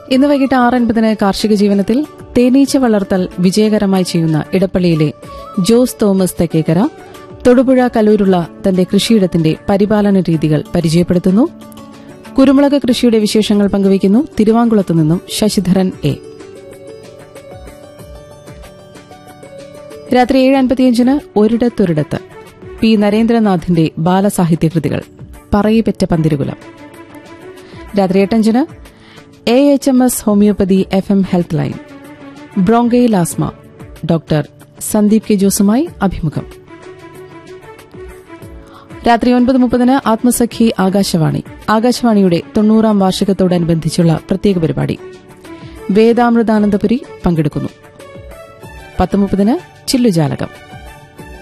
ഇന്ന് വൈകിട്ട് ആറ് അൻപതിന് കാർഷിക ജീവനത്തിൽ തേനീച്ച വളർത്തൽ വിജയകരമായി ചെയ്യുന്ന ഇടപ്പള്ളിയിലെ ജോസ് തോമസ് തെക്കേക്കര തൊടുപുഴ കലൂരുള്ള തന്റെ കൃഷിയിടത്തിന്റെ പരിപാലന രീതികൾ പരിചയപ്പെടുത്തുന്നു കുരുമുളക് കൃഷിയുടെ വിശേഷങ്ങൾ പങ്കുവയ്ക്കുന്നു തിരുവാങ്കുളത്തു നിന്നും ശശിധരൻ എ രാത്രി ഏഴ് അൻപത്തിയഞ്ചിന് ഒരിടത്തൊരിടത്ത് പി നരേന്ദ്രനാഥിന്റെ ബാലസാഹിത്യകൃതികൾ പറയിപ്പെറ്റ പന്തിരുകുലം രാത്രി എട്ടഞ്ചിന് A H M S homoeopathy F M health line ബ്രോങ്കയിൽ ആസ്മ ഡോക്ടർ സന്ദീപ് കെ ജോസുമായി അഭിമുഖം രാത്രി ഒൻപത് മുപ്പതിന് ആത്മസഖി ആകാശവാണി ആകാശവാണിയുടെ തൊണ്ണൂറാം വാർഷികത്തോടനുബന്ധിച്ചുള്ള പ്രത്യേക പരിപാടി വേദാമൃതാനന്ദപുരി പങ്കെടുക്കുന്നു പത്ത് മുപ്പതിന് ചില്ലുജാലകം